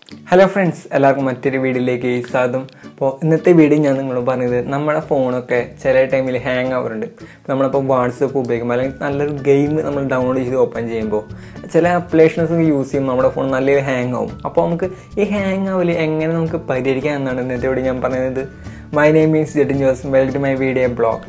hello friends എല്ലാവർക്കും മറ്റൊരു വീഡിയോയിലേക്ക് സ്വാഗതം അപ്പോൾ ഇന്നത്തെ വീഡിയോ ഞാൻ നിങ്ങളോട് പറഞ്ഞത് നമ്മുടെ ഫോണൊക്കെ ചില ടൈമിൽ ഹാങ് ആവാറുണ്ട് നമ്മളിപ്പോൾ വാട്സപ്പ് ഉപയോഗിക്കുമ്പോൾ അല്ലെങ്കിൽ നല്ലൊരു ഗെയിം നമ്മൾ ഡൗൺലോഡ് ചെയ്ത് ഓപ്പൺ ചെയ്യുമ്പോൾ ചില അപ്ലിക്കേഷൻസ് ഒക്കെ യൂസ് ചെയ്യുമ്പോൾ നമ്മുടെ ഫോൺ നല്ലൊരു ഹാങ് ആവും അപ്പോൾ നമുക്ക് ഈ ഹാങ് ആവല് എങ്ങനെ നമുക്ക് പരിഹരിക്കാം എന്നാണ് ഇന്നത്തെ വീഡിയോ ഞാൻ പറയുന്നത് my name means Jedin Jose welcome to my video blog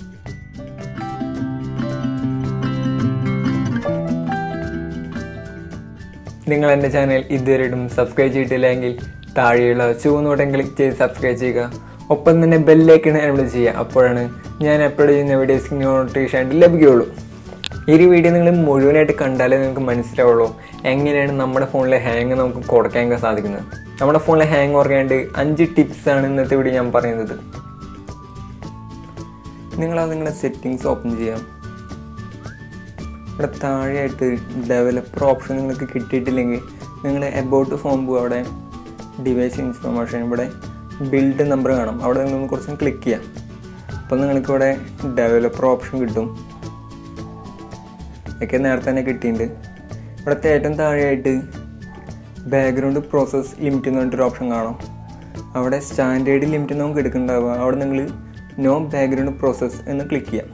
നിങ്ങൾ എൻ്റെ ചാനൽ ഇതുവരെയും സബ്സ്ക്രൈബ് ചെയ്തിട്ടില്ലെങ്കിൽ താഴെയുള്ള ചുവന്ന ബട്ടൺ ക്ലിക്ക് ചെയ്ത് സബ്സ്ക്രൈബ് ചെയ്യുക ഒപ്പം തന്നെ ബെല്ലേക്കാണ് എനബിൾ ചെയ്യുക അപ്പോഴാണ് ഞാൻ അപ്ലോഡ് ചെയ്യുന്ന വീഡിയോസ് നോട്ടിഫിക്കേഷൻ ആയിട്ട് ലഭിക്കുകയുള്ളൂ ഈ ഒരു വീഡിയോ നിങ്ങൾ മുഴുവനായിട്ട് കണ്ടാലേ നിങ്ങൾക്ക് മനസ്സിലാവുള്ളൂ എങ്ങനെയാണ് നമ്മുടെ ഫോണിലെ ഹാങ് നമുക്ക് കുറയ്ക്കാൻ സാധിക്കുന്നത് നമ്മുടെ ഫോണിലെ ഹാങ് കുറയ്ക്കാണ്ട് അഞ്ച് ടിപ്സാണ് ഇന്നത്തെ വീഡിയോ ഞാൻ പറയുന്നത് നിങ്ങളത് നിങ്ങളുടെ സെറ്റിങ്സ് ഓപ്പൺ ചെയ്യാം ഇവിടെ താഴെയായിട്ട് ഡെവലപ്പർ ഓപ്ഷൻ നിങ്ങൾക്ക് കിട്ടിയിട്ടില്ലെങ്കിൽ നിങ്ങൾ എബൌട്ട് ഫോം പോകും അവിടെ ഡിവൈസ് ഇൻഫർമേഷൻ ഇവിടെ ബിൽഡ് നമ്പർ കാണാം അവിടെ നിങ്ങൾ കുറച്ച് ക്ലിക്ക് ചെയ്യാം അപ്പോൾ നിങ്ങൾക്ക് ഇവിടെ ഡെവലപ്പർ ഓപ്ഷൻ കിട്ടും ഒക്കെ നേരത്തെ തന്നെ കിട്ടിയിട്ടുണ്ട് ഇവിടുത്തെ ഏറ്റവും താഴെയായിട്ട് ബാക്ക്ഗ്രൗണ്ട് പ്രോസസ്സ് ലിമിറ്റ് എന്ന് പറഞ്ഞിട്ടൊരു ഓപ്ഷൻ കാണാം അവിടെ സ്റ്റാൻഡേർഡ് ലിമിറ്റ് നമുക്ക് എടുക്കുന്നുണ്ടാവുക അവിടെ നിങ്ങൾ നോ ബാക്ക്ഗ്രൗണ്ട് പ്രോസസ്സ് എന്ന് ക്ലിക്ക് ചെയ്യാം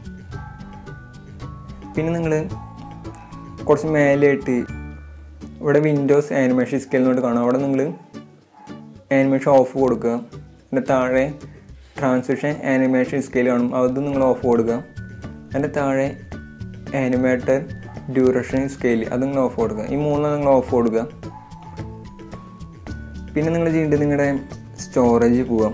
പിന്നെ നിങ്ങൾ കുറച്ച് മേലെയായിട്ട് ഇവിടെ വിൻഡോസ് ആനിമേഷൻ സ്കെയിൽ കൊണ്ട് കാണാം അവിടെ നിങ്ങൾ ആനിമേഷൻ ഓഫ് കൊടുക്കുക അതിൻ്റെ താഴെ ട്രാൻസ്മിഷൻ ആനിമേഷൻ സ്കെയിൽ കാണും അത് നിങ്ങൾ ഓഫ് കൊടുക്കുക അതിൻ്റെ താഴെ ആനിമേറ്റർ ഡ്യൂറേഷൻ സ്കെയിൽ അത് നിങ്ങൾ ഓഫ് കൊടുക്കുക ഈ മൂന്ന് നിങ്ങൾ ഓഫ് കൊടുക്കുക പിന്നെ നിങ്ങൾ ചെയ്യേണ്ടത് നിങ്ങളുടെ സ്റ്റോറേജ് പോവാം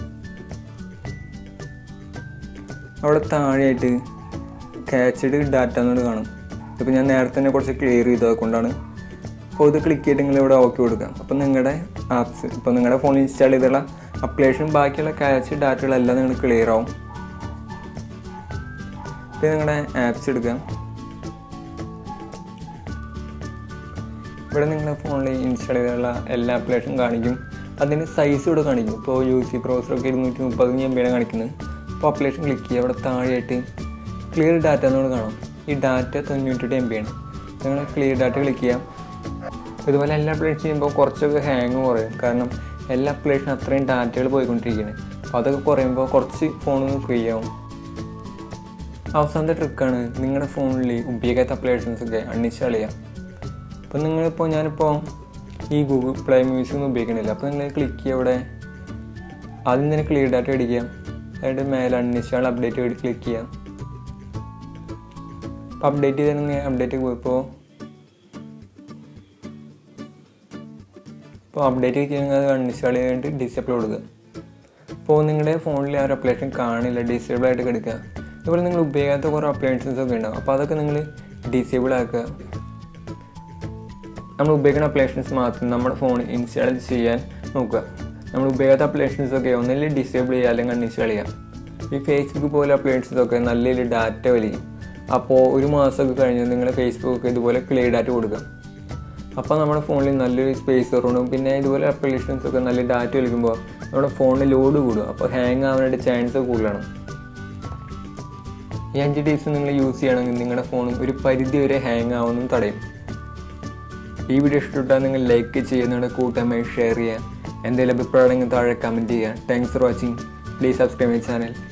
അവിടെ താഴെയായിട്ട് ക്യാച്ചഡ് ഡാറ്റ എന്നുകൊണ്ട് കാണും ഇപ്പോൾ ഞാൻ നേരത്തെ തന്നെ കുറച്ച് ക്ലിയർ ചെയ്തത് കൊണ്ടാണ് അപ്പോൾ ഇത് ക്ലിക്ക് ചെയ്തിട്ട് നിങ്ങൾ ഇവിടെ ഓക്കെ കൊടുക്കാം അപ്പോൾ നിങ്ങളുടെ ആപ്സ് ഇപ്പോൾ നിങ്ങളുടെ ഫോണിൽ ഇൻസ്റ്റാൾ ചെയ്തുള്ള അപ്ലിക്കേഷൻ ബാക്കിയുള്ള ക്യാച്ച് ഡാറ്റകളെല്ലാം നിങ്ങൾ ക്ലിയർ ആവും പിന്നെ നിങ്ങളുടെ ആപ്സ് എടുക്കാം ഇവിടെ നിങ്ങളുടെ ഫോണിൽ ഇൻസ്റ്റാൾ ചെയ്തുള്ള എല്ലാ ആപ്ലിക്കേഷനും കാണിക്കും അതിന് സൈസ് ഇവിടെ കാണിക്കും ഇപ്പോൾ യു സി പ്രോസറൊക്കെ ഇരുന്നൂറ്റി മുപ്പത് ജി എം കാണിക്കുന്നത് അപ്പോൾ അപ്ലിക്കേഷൻ ക്ലിക്ക് ചെയ്യുക അവിടെ താഴെയായിട്ട് ക്ലിയർ ഡാറ്റ എന്നോട് കാണാം ഈ ഡാറ്റ തൊണ്ണൂറ്റെട്ട് എം ബി ആണ് നിങ്ങൾ ക്ലിയർ ഡാറ്റ ക്ലിക്ക് ചെയ്യാം ഇതുപോലെ എല്ലാ അപ്ഡേറ്റ് ചെയ്യുമ്പോൾ കുറച്ചൊക്കെ ഹാങ് കുറയും കാരണം എല്ലാ അപ്ഡേഷനും അത്രയും ഡാറ്റകൾ പോയിക്കൊണ്ടിരിക്കുകയാണ് അപ്പോൾ അതൊക്കെ കുറയുമ്പോൾ കുറച്ച് ഫോണൊന്ന് ഫ്രീ ആവും അവസാനത്തെ ട്രിക്കാണ് നിങ്ങളുടെ ഫോണിൽ ഉപയോഗിക്കാത്ത അപ്ലിക്കേഷൻസ് ഒക്കെ അൺഇൻസ്റ്റാൾ ചെയ്യാം അപ്പോൾ നിങ്ങളിപ്പോൾ ഞാനിപ്പോൾ ഈ ഗൂഗിൾ പ്ലേ മ്യൂസിക് ഒന്നും ഉപയോഗിക്കണില്ല അപ്പോൾ നിങ്ങൾ ക്ലിക്ക് ചെയ്യുക ഇവിടെ ആദ്യം തന്നെ ക്ലിയർ ഡാറ്റ അടിക്കുക അതിൻ്റെ മേലെ അൺഇൻസ്റ്റാൾ അപ്ഡേറ്റ് ക്ലിക്ക് ചെയ്യാം അപ്പോൾ അപ്ഡേറ്റ് ചെയ്തിരുന്ന അപ്ഡേറ്റ് പോയപ്പോൾ ഇപ്പോൾ അപ്ഡേറ്റ് ചെയ്യുന്നത് അത് അൺഇൻസ്റ്റാൾ ചെയ്തിട്ട് ഡിസേബിൾ കൊടുക്കുക അപ്പോൾ നിങ്ങളുടെ ഫോണിൽ ആ ഒരു അപ്ലിക്കേഷൻ കാണില്ല ഡിസേബിൾ ആയിട്ട് കിടക്കുക അതുപോലെ നിങ്ങൾ ഉപയോഗിക്കാത്ത കുറേ അപ്ലിക്കേഷൻസ് ഒക്കെ ഉണ്ടാവും അപ്പോൾ അതൊക്കെ നിങ്ങൾ ഡിസേബിൾ ആക്കുക നമ്മൾ ഉപയോഗിക്കുന്ന അപ്ലിക്കേഷൻസ് മാത്രം നമ്മുടെ ഫോണിൽ ഇൻസ്റ്റാൾ ചെയ്യാൻ നോക്കുക നമ്മൾ ഉപയോഗിക്കാത്ത അപ്ലിക്കേഷൻസ് ഒക്കെ ഒന്നില്ലെങ്കിൽ ഡിസേബിൾ ചെയ്യുക അല്ലെങ്കിൽ അൺഇൻസ്റ്റാൾ ചെയ്യുക ഈ ഫേസ്ബുക്ക് പോലെ അപ്ലിക്കേഷൻസ് ഒക്കെ നല്ല രീതിയിൽ ഡാറ്റ വലിക്കും അപ്പോൾ ഒരു മാസമൊക്കെ കഴിഞ്ഞ് നിങ്ങൾ ഫേസ്ബുക്ക് ഇതുപോലെ ക്ലിയർ ഡാറ്റ കൊടുക്കുക അപ്പോൾ നമ്മുടെ ഫോണിൽ നല്ലൊരു സ്പേസ് കുറവും പിന്നെ ഇതുപോലെ അപ്ലിക്കേഷൻസ് ഒക്കെ നല്ല ഡാറ്റ വലിക്കുമ്പോൾ നമ്മുടെ ഫോണിൽ ലോഡ് കൂടും അപ്പോൾ ഹാങ് ആവാനായിട്ട് ചാൻസ് കൂടുതലാണ് ഈ അഞ്ച് ടിപ്സ് നിങ്ങൾ യൂസ് ചെയ്യണമെങ്കിൽ നിങ്ങളുടെ ഫോൺ ഒരു പരിധി വരെ ഹാങ് ആവുന്നതും തടയും ഈ വീഡിയോ ഇഷ്ടപ്പെട്ടാൽ നിങ്ങൾ ലൈക്ക് ചെയ്യുക നിങ്ങളുടെ കൂട്ടമായി ഷെയർ ചെയ്യുക എന്തെങ്കിലും അഭിപ്രായങ്ങൾ താഴെ കമൻറ്റ് ചെയ്യുക thanks for watching please subscribe my channel